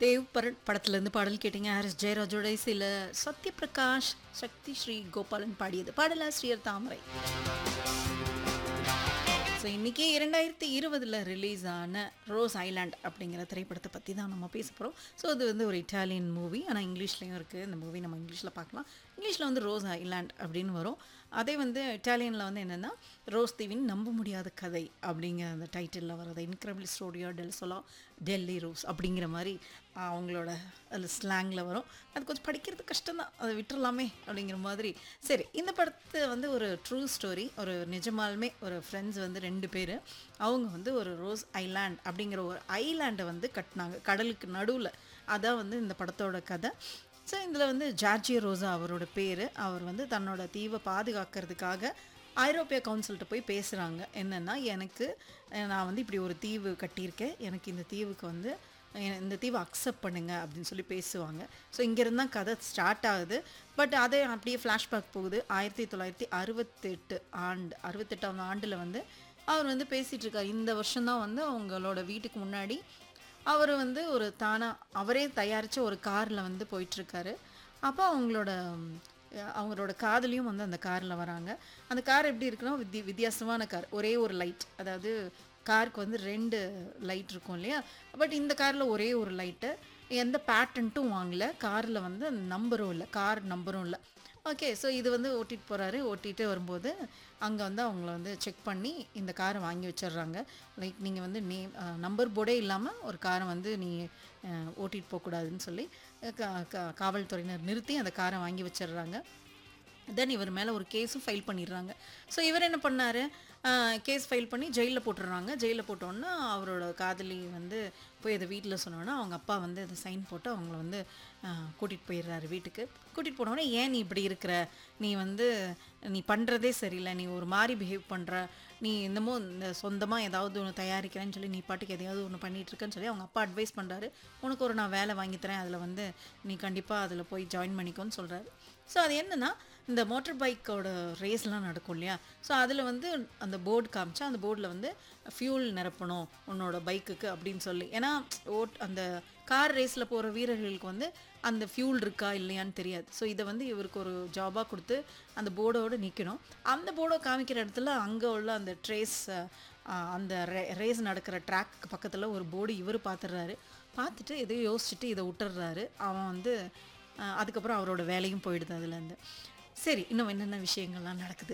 தேவ் பரட் படத்துலேருந்து பாடல் கேட்டீங்க ஹாரிஸ் ஜெயராஜோட இசையில் சத்யபிரகாஷ் சக்தி ஸ்ரீ கோபாலன் பாடியது பாடலாசிரியர் தாமரை ஸோ இன்றைக்கி இரண்டாயிரத்தி இருபதில் ரிலீஸ் ஆன ரோஸ் ஐலாண்ட் அப்படிங்கிற திரைப்படத்தை பற்றி தான் நம்ம பேச போகிறோம் ஸோ அது வந்து ஒரு இட்டாலியன் மூவி ஆனால் இங்கிலீஷ்லேயும் இருக்குது இந்த மூவி நம்ம இங்கிலீஷில் பார்க்கலாம் இங்கிலீஷில் வந்து ரோஸ் ஐலாண்ட் அப்படின்னு வரும் அதே வந்து இட்டாலியனில் வந்து என்னென்னா ரோஸ் தீவின் நம்ப முடியாத கதை அப்படிங்கிற அந்த டைட்டிலில் வர்றது இன்க்ரெபிள் ஸ்டோடியோ டெல் சொலா டெல்லி ரோஸ் அப்படிங்கிற மாதிரி அவங்களோட அதில் ஸ்லாங்கில் வரும் அது கொஞ்சம் படிக்கிறது கஷ்டம்தான் அதை விட்டுறலாமே அப்படிங்கிற மாதிரி சரி இந்த படத்தை வந்து ஒரு ட்ரூ ஸ்டோரி ஒரு நிஜமாலுமே ஒரு ஃப்ரெண்ட்ஸ் வந்து ரெண்டு பேர் அவங்க வந்து ஒரு ரோஸ் ஐலாண்ட் அப்படிங்கிற ஒரு ஐலாண்டை வந்து கட்டினாங்க கடலுக்கு நடுவில் அதான் வந்து இந்த படத்தோட கதை ஸோ இதில் வந்து ஜார்ஜியோ ரோசா அவரோட பேர் அவர் வந்து தன்னோட தீவை பாதுகாக்கிறதுக்காக ஐரோப்பிய கவுன்சில்கிட்ட போய் பேசுகிறாங்க என்னென்னா எனக்கு அஹ், நான் வந்து இப்படி ஒரு தீவு கட்டியிருக்கேன் எனக்கு இந்த தீவுக்கு வந்து எ- இந்த தீவை அக்செப்ட் பண்ணுங்க அப்படின்னு சொல்லி பேசுவாங்க ஸோ இங்கேருந்து தான் கதை ஸ்டார்ட் ஆகுது பட் அதே அப்படியே ஃப்ளாஷ்பேக் போகுது ஆயிரத்தி தொள்ளாயிரத்தி அறுபத்தெட்டு ஆண்டு அறுபத்தெட்டாம் ஆண்டில் வந்து அவர் வந்து பேசிகிட்டு இருக்கார் இந்த வருஷம்தான் வந்து அவங்களோட வீட்டுக்கு முன்னாடி அவர் வந்து ஒரு தானாக அவரே தயாரித்த ஒரு காரில் வந்து போயிட்டுருக்காரு அப்போ அவங்களோட ம், அவங்களோட காதலியும் வந்து அந்த காரில் வராங்க அந்த கார் எப்படி இருக்குன்னா வித்தி வித்தியாசமான கார் ஒரே ஒரு லைட் அதாவது காருக்கு வந்து ரெண்டு லைட் இருக்கும் இல்லையா பட் இந்த காரில் ஒரே ஒரு லைட்டு எந்த பேட்டன்ட்டும் வாங்கல காரில் வந்து நம்பரும் இல்லை கார் நம்பரும் இல்லை ஓகே ஸோ இது வந்து ஓட்டிகிட்டு போகிறாரு ஓட்டிகிட்டு வரும்போது அங்கே வந்து அவங்கள வந்து செக் பண்ணி இந்த காரை வாங்கி வச்சிடுறாங்க லைக் நீங்கள் வந்து நேம் நம்பர் போர்டே இல்லாமல் ஒரு காரை வந்து நீ அஹ், ஓட்டிகிட்டு போகக்கூடாதுன்னு சொல்லி அஹ், கா- கா- காவல்துறையினர் நிறுத்தி அந்த காரை வாங்கி வச்சிடுறாங்க தென் இவர் மேலே ஒரு கேஸும் ஃபைல் பண்ணிடுறாங்க ஸோ இவர் என்ன பண்ணார் கேஸ் ஃபைல் பண்ணி ஜெயிலில் போட்டுடுறாங்க ஜெயிலில் போட்டோன்னா அவரோட காதலி வந்து போய் அதை வீட்டில் சொன்னோன்னா அவங்க அப்பா வந்து அதை சைன் போட்டு அவங்கள வந்து கூட்டிகிட்டு போயிடுறாரு வீட்டுக்கு கூட்டிகிட்டு போனோடனே ஏன் நீ இப்படி இருக்கிற நீ வந்து நீ பண்ணுறதே சரியில்லை நீ ஒரு மாதிரி பிஹேவ் பண்ணுற நீ இன்னமும் இந்த சொந்தமாக ஏதாவது ஒன்று தயாரிக்கிறேன்னு சொல்லி நீ பாட்டுக்கு எதையாவது ஒன்று பண்ணிட்டு இருக்கேன்னு சொல்லி அவங்க அப்பா அட்வைஸ் பண்ணுறாரு உனக்கு ஒரு நான் வேலை வாங்கி தரேன் அதில் வந்து நீ கண்டிப்பாக அதில் போய் ஜாயின் பண்ணிக்கோன்னு சொல்கிறாரு ஸோ அது என்னன்னா இந்த மோட்டர் பைக்கோட ரேஸ்லாம் நடக்கும் இல்லையா ஸோ அதில் வந்து அந்த போர்டு காமிச்சா அந்த போர்டில் வந்து ஃபியூல் நிரப்பணும் உன்னோட பைக்குக்கு அப்படின்னு சொல்லி ஏன்னா ஓட் அந்த கார் ரேஸில் போகிற வீரர்களுக்கு வந்து அந்த ஃபியூல் இருக்கா இல்லையான்னு தெரியாது ஸோ இதை வந்து இவருக்கு ஒரு ஜாபாக கொடுத்து அந்த போர்டோடு நிற்கணும் அந்த போர்டை காமிக்கிற இடத்துல அங்கே உள்ள அந்த ட்ரேஸ் அந்த ரேஸ் நடக்கிற ட்ராக் பக்கத்தில் ஒரு போர்டு இவர் பார்த்துடுறாரு பார்த்துட்டு எதையும் யோசிச்சுட்டு இதை விட்டுறாரு அவன் வந்து அஹ் அதுக்கப்புறம் அவரோட வேலையும் போயிடுது அதுலேருந்து சரி இன்னும் என்னென்ன விஷயங்கள்லாம் நடக்குது